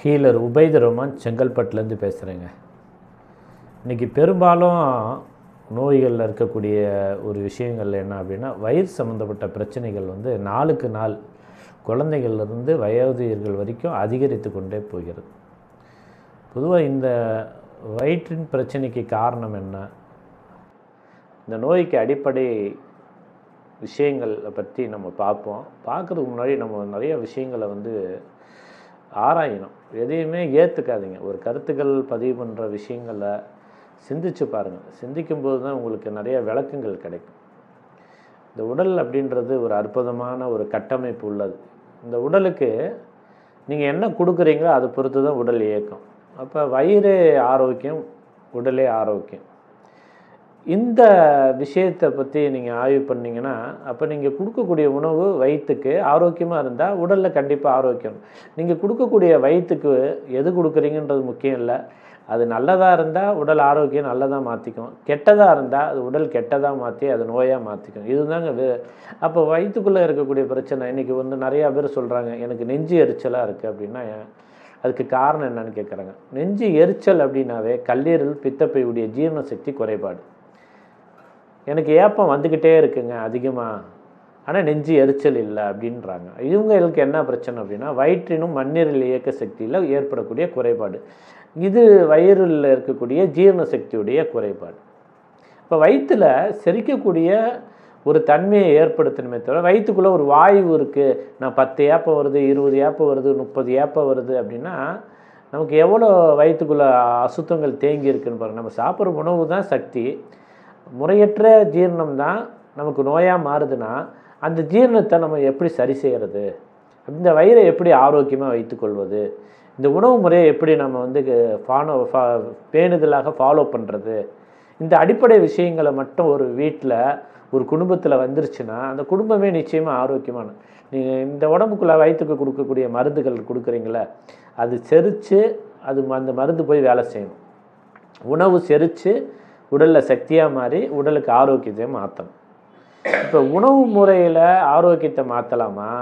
healer Ubaid Rahman செங்கல்பட்டுலேருந்து பேசுகிறேங்க இன்றைக்கி பெரும்பாலும் நோய்களில் இருக்கக்கூடிய ஒரு விஷயங்கள் என்ன அப்படின்னா வயிறு சம்மந்தப்பட்ட பிரச்சனைகள் வந்து நாளுக்கு நாள் குழந்தைகள்லேருந்து வயோதிகர்கள் வரைக்கும் அதிகரித்து கொண்டே போகிறது பொதுவாக இந்த வயிற்றின் பிரச்சனைக்கு காரணம் என்ன இந்த நோய்க்கு அடிப்படை விஷயங்களை பற்றி நம்ம பார்ப்போம் பார்க்குறதுக்கு முன்னாடி நம்ம நிறைய விஷயங்களை வந்து ஆராயணும் எதையுமே ஏற்றுக்காதீங்க ஒரு கருத்துக்கள் பதிவு பண்ணுற விஷயங்களை சிந்திச்சு பாருங்கள் சிந்திக்கும்போது தான் உங்களுக்கு நிறைய விளக்கங்கள் கிடைக்கும் இந்த உடல் அப்படின்றது ஒரு அற்புதமான ஒரு கட்டமைப்பு உள்ளது இந்த உடலுக்கு நீங்கள் என்ன கொடுக்குறீங்களோ அதை பொறுத்து தான் உடல் இயக்கம் அப்போ வயிறு ஆரோக்கியம் உடலே ஆரோக்கியம் இந்த விஷயத்தை பற்றி நீங்கள் ஆய்வு பண்ணீங்கன்னா அப்போ நீங்கள் கொடுக்கக்கூடிய உணவு வயிற்றுக்கு ஆரோக்கியமாக இருந்தால் உடலில் கண்டிப்பாக ஆரோக்கியம் நீங்கள் கொடுக்கக்கூடிய வயிற்றுக்கு எது கொடுக்குறீங்கன்றது முக்கியம் இல்லை அது நல்லதாக இருந்தால் உடல் ஆரோக்கியம் நல்லதாக மாற்றிக்கும் கெட்டதாக இருந்தால் அது உடல் கெட்டதாக மாற்றி அது நோயாக மாற்றிக்கும் இதுதாங்க வே அப்போ வயிற்றுக்குள்ளே இருக்கக்கூடிய பிரச்சனை இன்றைக்கி வந்து நிறையா பேர் சொல்கிறாங்க எனக்கு நெஞ்சு எரிச்சலாக இருக்குது அப்படின்னா அதுக்கு காரணம் என்னன்னு கேட்குறாங்க நெஞ்சு எரிச்சல் அப்படின்னாவே கல்லீரல் பித்தப்பையுடைய ஜீரண சக்தி குறைபாடு எனக்கு ஏப்பம் வந்துக்கிட்டே இருக்குங்க அதிகமாக ஆனால் நெஞ்சு எரிச்சல் இல்லை அப்படின்றாங்க இவங்களுக்கு என்ன பிரச்சனை அப்படின்னா வயிற்றினும் மண்ணீரல் இயக்க சக்தியில் ஏற்படக்கூடிய குறைபாடு இது வயிறில் இருக்கக்கூடிய ஜீரண சக்தியுடைய குறைபாடு இப்போ வயிற்றில் செரிக்கக்கூடிய ஒரு தன்மையை ஏற்படுத்தணுமே தவிர வயிற்றுக்குள்ளே ஒரு வாயு இருக்குது நான் பத்து ஏப்பம் வருது இருபது ஏப்பம் வருது முப்பது ஏப்பம் வருது அப்படின்னா நமக்கு எவ்வளோ வயிற்றுக்குள்ளே அசுத்தங்கள் தேங்கி இருக்குன்னு பாருங்கள் நம்ம சாப்பிட்ற உணவு தான் சக்தி முறையற்ற ஜீரணம் தான் நமக்கு நோயாக மாறுதுன்னா அந்த ஜீரணத்தை நம்ம எப்படி சரி செய்கிறது இந்த வயிறை எப்படி ஆரோக்கியமாக வைத்துக்கொள்வது இந்த உணவு முறையை எப்படி நம்ம வந்து ஃபாலோ ஃபா பேணுதலாக ஃபாலோ பண்ணுறது இந்த அடிப்படை விஷயங்களை மட்டும் ஒரு வீட்டில் ஒரு குடும்பத்தில் வந்துருச்சுன்னா அந்த குடும்பமே நிச்சயமாக ஆரோக்கியமான நீங்கள் இந்த உடம்புக்குள்ளே வயிற்றுக்கு கொடுக்கக்கூடிய மருந்துகள் கொடுக்குறீங்களே அது செரித்து அது அந்த மருந்து போய் வேலை செய்யணும் உணவு செரித்து உடலில் சக்தியாக மாறி உடலுக்கு ஆரோக்கியத்தை மாற்றணும் இப்போ உணவு முறையில் ஆரோக்கியத்தை மாற்றலாமா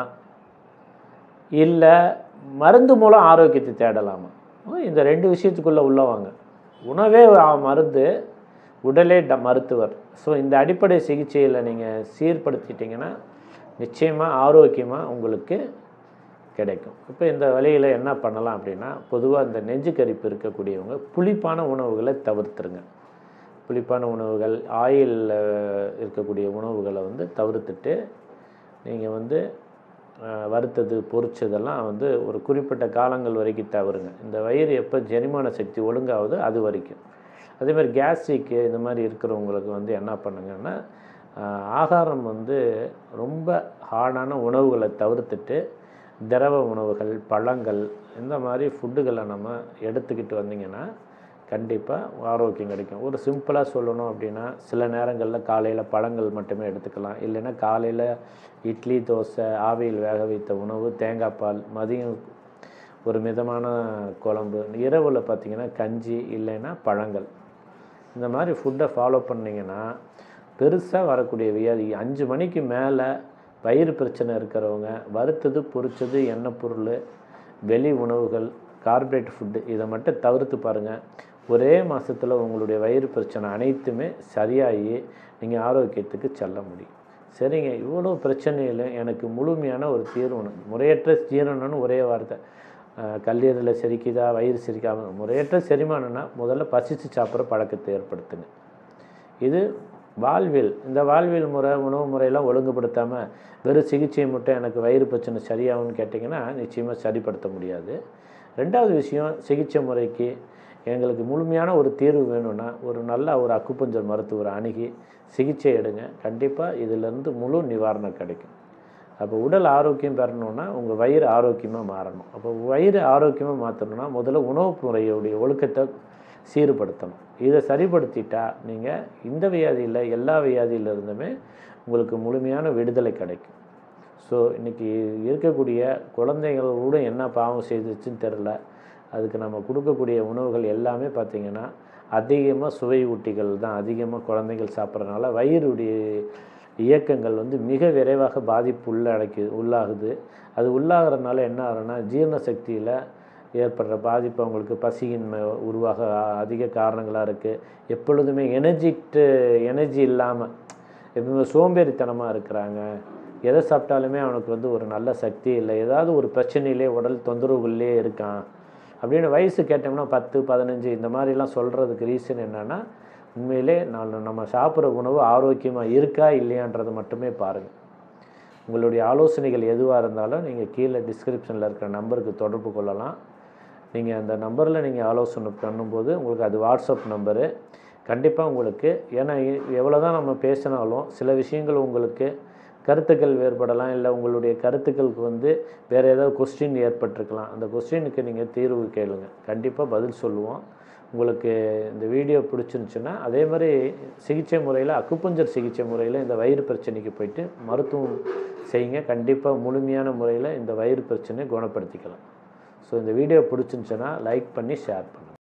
இல்லை மருந்து மூலம் ஆரோக்கியத்தை தேடலாமா இந்த ரெண்டு விஷயத்துக்குள்ளே உள்ளவாங்க உணவே மருந்து உடலே ட மருத்துவர் ஸோ இந்த அடிப்படை சிகிச்சையில் நீங்கள் சீர்படுத்திட்டிங்கன்னா நிச்சயமாக ஆரோக்கியமாக உங்களுக்கு கிடைக்கும் இப்போ இந்த வழியில் என்ன பண்ணலாம் அப்படின்னா பொதுவாக இந்த நெஞ்சு கரிப்பு இருக்கக்கூடியவங்க புளிப்பான உணவுகளை தவிர்த்துருங்க புளிப்பான உணவுகள் ஆயிலில் இருக்கக்கூடிய உணவுகளை வந்து தவிர்த்துட்டு நீங்கள் வந்து வறுத்தது பொரிச்சதெல்லாம் வந்து ஒரு குறிப்பிட்ட காலங்கள் வரைக்கும் தவறுங்க இந்த வயிறு எப்போ ஜெரிமான சக்தி ஒழுங்காகுதோ அது வரைக்கும் அதேமாதிரி கேஸ்ட்ரிக்கு இந்த மாதிரி இருக்கிறவங்களுக்கு வந்து என்ன பண்ணுங்கன்னா ஆகாரம் வந்து ரொம்ப ஹார்டான உணவுகளை தவிர்த்துட்டு திரவ உணவுகள் பழங்கள் இந்த மாதிரி ஃபுட்டுகளை நம்ம எடுத்துக்கிட்டு வந்தீங்கன்னா கண்டிப்பாக ஆரோக்கியம் கிடைக்கும் ஒரு சிம்பிளாக சொல்லணும் அப்படின்னா சில நேரங்களில் காலையில் பழங்கள் மட்டுமே எடுத்துக்கலாம் இல்லைன்னா காலையில் இட்லி தோசை ஆவியில் வேக வைத்த உணவு தேங்காய் பால் மதியம் ஒரு மிதமான குழம்பு இரவில் பார்த்திங்கன்னா கஞ்சி இல்லைன்னா பழங்கள் இந்த மாதிரி ஃபுட்டை ஃபாலோ பண்ணிங்கன்னா பெருசாக வரக்கூடிய வியாதி அஞ்சு மணிக்கு மேலே வயிறு பிரச்சனை இருக்கிறவங்க வறுத்தது பொரிச்சது எண்ணெய் பொருள் வெளி உணவுகள் கார்பரேட் ஃபுட்டு இதை மட்டும் தவிர்த்து பாருங்கள் ஒரே மாதத்தில் உங்களுடைய வயிறு பிரச்சனை அனைத்துமே சரியாகி நீங்கள் ஆரோக்கியத்துக்கு செல்ல முடியும் சரிங்க இவ்வளோ பிரச்சனையில் எனக்கு முழுமையான ஒரு தீர்வு முறையற்ற ஜீரணம்னு ஒரே வார்த்தை கல்லீரலில் செரிக்குதா வயிறு செரிக்காம முறையற்ற செரிமானம்னா முதல்ல பசித்து சாப்பிட்ற பழக்கத்தை ஏற்படுத்துங்க இது வாழ்வியல் இந்த வாழ்வியல் முறை உணவு முறையெல்லாம் ஒழுங்குபடுத்தாமல் வெறும் சிகிச்சை மட்டும் எனக்கு வயிறு பிரச்சனை சரியாகும்னு கேட்டிங்கன்னா நிச்சயமாக சரிப்படுத்த முடியாது ரெண்டாவது விஷயம் சிகிச்சை முறைக்கு எங்களுக்கு முழுமையான ஒரு தீர்வு வேணும்னா ஒரு நல்ல ஒரு அக்குப்பஞ்சர் மருத்துவரை அணுகி சிகிச்சை எடுங்க கண்டிப்பாக இதிலேருந்து முழு நிவாரணம் கிடைக்கும் அப்போ உடல் ஆரோக்கியம் பெறணுன்னா உங்கள் வயிறு ஆரோக்கியமாக மாறணும் அப்போ வயிறு ஆரோக்கியமாக மாற்றணும்னா முதல்ல உணவு முறையுடைய ஒழுக்கத்தை சீர்படுத்தணும் இதை சரிப்படுத்திட்டா நீங்கள் இந்த வியாதியில் எல்லா வியாதியிலிருந்துமே உங்களுக்கு முழுமையான விடுதலை கிடைக்கும் ஸோ இன்றைக்கி இருக்கக்கூடிய குழந்தைகளோட என்ன பாவம் செய்துச்சுன்னு தெரில அதுக்கு நம்ம கொடுக்கக்கூடிய உணவுகள் எல்லாமே பார்த்திங்கன்னா அதிகமாக சுவை ஊட்டிகள் தான் அதிகமாக குழந்தைகள் சாப்பிட்றதுனால வயிறுடைய இயக்கங்கள் வந்து மிக விரைவாக பாதிப்பு உள்ளடக்கி உள்ளாகுது அது உள்ளாகிறதுனால என்ன ஆகுதுன்னா ஜீரண சக்தியில் ஏற்படுற பாதிப்பு அவங்களுக்கு பசியின்மை உருவாக அதிக காரணங்களாக இருக்குது எப்பொழுதுமே எனர்ஜிட்டு எனர்ஜி இல்லாமல் எப்பவுமே சோம்பேறித்தனமாக இருக்கிறாங்க எதை சாப்பிட்டாலுமே அவனுக்கு வந்து ஒரு நல்ல சக்தி இல்லை ஏதாவது ஒரு பிரச்சனையிலே உடல் தொந்தரவுகள்லே இருக்கான் அப்படின்னு வயசு கேட்டோம்னா பத்து பதினஞ்சு இந்த மாதிரிலாம் சொல்கிறதுக்கு ரீசன் என்னென்னா உண்மையிலே நான் நம்ம சாப்பிட்ற உணவு ஆரோக்கியமாக இருக்கா இல்லையான்றதை மட்டுமே பாருங்கள் உங்களுடைய ஆலோசனைகள் எதுவாக இருந்தாலும் நீங்கள் கீழே டிஸ்கிரிப்ஷனில் இருக்கிற நம்பருக்கு தொடர்பு கொள்ளலாம் நீங்கள் அந்த நம்பரில் நீங்கள் ஆலோசனை பண்ணும்போது உங்களுக்கு அது வாட்ஸ்அப் நம்பரு கண்டிப்பாக உங்களுக்கு ஏன்னா எவ்வளோ தான் நம்ம பேசினாலும் சில விஷயங்கள் உங்களுக்கு கருத்துக்கள் வேறுபடலாம் இல்லை உங்களுடைய கருத்துக்களுக்கு வந்து வேறு ஏதாவது கொஸ்டின் ஏற்பட்டிருக்கலாம் அந்த கொஸ்டினுக்கு நீங்கள் தீர்வு கேளுங்க கண்டிப்பாக பதில் சொல்லுவோம் உங்களுக்கு இந்த வீடியோ பிடிச்சிருந்துச்சுன்னா அதே மாதிரி சிகிச்சை முறையில் அக்குப்பஞ்சர் சிகிச்சை முறையில் இந்த வயிறு பிரச்சனைக்கு போயிட்டு மருத்துவம் செய்யுங்க கண்டிப்பாக முழுமையான முறையில் இந்த வயிறு பிரச்சனையை குணப்படுத்திக்கலாம் ஸோ இந்த வீடியோ பிடிச்சிருந்துச்சுன்னா லைக் பண்ணி ஷேர் பண்ணுங்கள்